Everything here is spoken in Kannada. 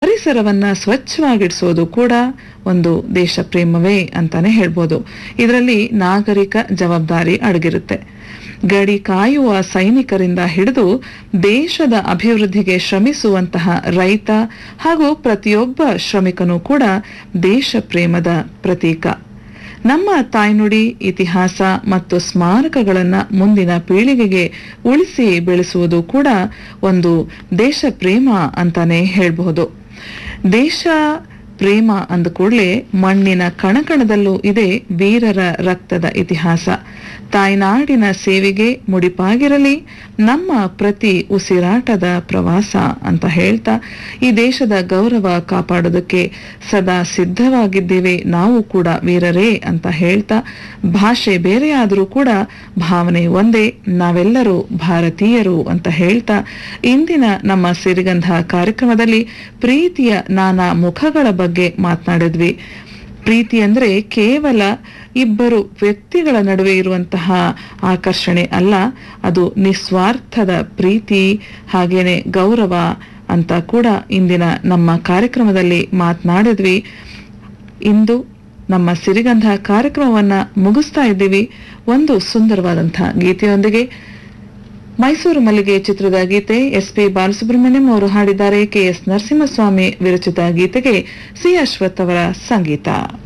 ಪರಿಸರವನ್ನ ಸ್ವಚ್ಛವಾಗಿಡಿಸೋದು ಕೂಡ ಒಂದು ದೇಶ ಪ್ರೇಮವೇ ಅಂತಾನೆ ಹೇಳ್ಬೋದು ಇದರಲ್ಲಿ ನಾಗರಿಕ ಜವಾಬ್ದಾರಿ ಅಡಗಿರುತ್ತೆ ಗಡಿ ಕಾಯುವ ಸೈನಿಕರಿಂದ ಹಿಡಿದು ದೇಶದ ಅಭಿವೃದ್ಧಿಗೆ ಶ್ರಮಿಸುವಂತಹ ರೈತ ಹಾಗೂ ಪ್ರತಿಯೊಬ್ಬ ಶ್ರಮಿಕನೂ ಕೂಡ ದೇಶ ಪ್ರೇಮದ ಪ್ರತೀಕ ನಮ್ಮ ತಾಯ್ನುಡಿ ಇತಿಹಾಸ ಮತ್ತು ಸ್ಮಾರಕಗಳನ್ನ ಮುಂದಿನ ಪೀಳಿಗೆಗೆ ಉಳಿಸಿ ಬೆಳೆಸುವುದು ಕೂಡ ಒಂದು ದೇಶ ಪ್ರೇಮ ಅಂತಾನೆ ಹೇಳ್ಬಹುದು ದೇಶ ಪ್ರೇಮ ಅಂದ ಕೂಡಲೇ ಮಣ್ಣಿನ ಕಣಕಣದಲ್ಲೂ ಇದೆ ವೀರರ ರಕ್ತದ ಇತಿಹಾಸ ತಾಯ್ನಾಡಿನ ಸೇವೆಗೆ ಮುಡಿಪಾಗಿರಲಿ ನಮ್ಮ ಪ್ರತಿ ಉಸಿರಾಟದ ಪ್ರವಾಸ ಅಂತ ಹೇಳ್ತಾ ಈ ದೇಶದ ಗೌರವ ಕಾಪಾಡೋದಕ್ಕೆ ಸದಾ ಸಿದ್ಧವಾಗಿದ್ದೇವೆ ನಾವು ಕೂಡ ವೀರರೇ ಅಂತ ಹೇಳ್ತಾ ಭಾಷೆ ಬೇರೆಯಾದರೂ ಕೂಡ ಭಾವನೆ ಒಂದೇ ನಾವೆಲ್ಲರೂ ಭಾರತೀಯರು ಅಂತ ಹೇಳ್ತಾ ಇಂದಿನ ನಮ್ಮ ಸಿರಿಗಂಧ ಕಾರ್ಯಕ್ರಮದಲ್ಲಿ ಪ್ರೀತಿಯ ನಾನಾ ಮುಖಗಳ ಬಗ್ಗೆ ಮಾತನಾಡಿದ್ವಿ ಪ್ರೀತಿ ಅಂದ್ರೆ ಕೇವಲ ಇಬ್ಬರು ವ್ಯಕ್ತಿಗಳ ನಡುವೆ ಇರುವಂತಹ ಆಕರ್ಷಣೆ ಅಲ್ಲ ಅದು ನಿಸ್ವಾರ್ಥದ ಪ್ರೀತಿ ಹಾಗೇನೆ ಗೌರವ ಅಂತ ಕೂಡ ಇಂದಿನ ನಮ್ಮ ಕಾರ್ಯಕ್ರಮದಲ್ಲಿ ಮಾತನಾಡಿದ್ವಿ ಇಂದು ನಮ್ಮ ಸಿರಿಗಂಧ ಕಾರ್ಯಕ್ರಮವನ್ನ ಮುಗಿಸ್ತಾ ಇದ್ದೀವಿ ಒಂದು ಸುಂದರವಾದಂತಹ ಗೀತೆಯೊಂದಿಗೆ ಮೈಸೂರು ಮಲ್ಲಿಗೆ ಚಿತ್ರದ ಗೀತೆ ಎಸ್ ಪಿ ಬಾಲಸುಬ್ರಹ್ಮಣ್ಯಂ ಅವರು ಹಾಡಿದ್ದಾರೆ ಕೆ ಎಸ್ ನರಸಿಂಹಸ್ವಾಮಿ ವಿರಚಿತ ಗೀತೆಗೆ ಸಿ ಅಶ್ವಥ್ ಅವರ ಸಂಗೀತ